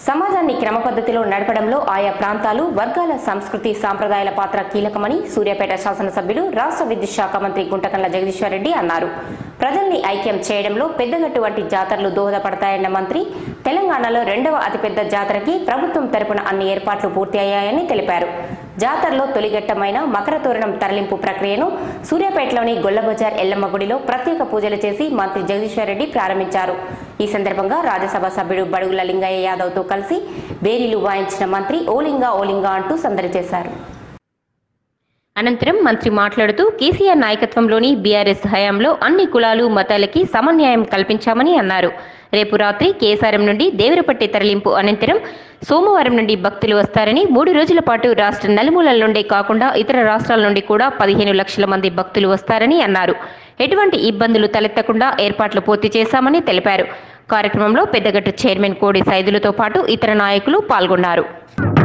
సమాజాన్ని క్రమపద్ధతిలో నడపడంలో ఆయా ప్రాంతాలు వర్గాల సంస్కృతి సాంప్రదాయాల పాత్ర కీలకమని సూర్యాపేట శాసనసభ్యులు రాష్ట్ర విద్యుత్ శాఖ మంత్రి గుంటకండ్ల జగదీశ్వరరెడ్డి అన్నారు ప్రజల్ని ఐక్యం చేయడంలో పెద్దగట్టు వంటి జాతరలు దోహదపడతాయన్న మంత్రి తెలంగాణలో రెండవ అతిపెద్ద జాతరకి ప్రభుత్వం తరపున అన్ని ఏర్పాట్లు పూర్తి అయ్యాయని తెలిపారు జాతరలో తొలిఘట్టమైన మకర తోరణం తరలింపు ప్రక్రియను సూర్యాపేటలోని గొల్లబజార్ ఎల్లమ్మ గుడిలో ప్రత్యేక పూజలు చేసి మంత్రి జగదీశ్వర్ రెడ్డి ప్రారంభించారు ఈ సందర్భంగా రాజ్యసభ సభ్యుడు బడుగుల లింగయ్య యాదవ్తో కలిసి బేరీలు వాయించిన మంత్రి ఓలింగా ఓలింగా అంటూ సందడి చేశారు అనంతరం మంత్రి మాట్లాడుతూ కేసీఆర్ నాయకత్వంలోని బీఆర్ఎస్ హయాంలో అన్ని కులాలు మతాలకి సమన్యాయం కల్పించామని అన్నారు రేపు రాత్రి కేసారం నుండి దేవరపట్టి తరలింపు అనంతరం సోమవారం నుండి భక్తులు వస్తారని మూడు రోజుల పాటు రాష్ట్ర నలుమూలల నుండే కాకుండా ఇతర రాష్ట్రాల నుండి కూడా పదిహేను లక్షల మంది భక్తులు వస్తారని అన్నారు ఎటువంటి ఇబ్బందులు తలెత్తకుండా ఏర్పాట్లు పూర్తి చేశామని తెలిపారు కార్యక్రమంలో పెద్దగట్టు చైర్మన్ కోడి సైదులతో పాటు ఇతర నాయకులు పాల్గొన్నారు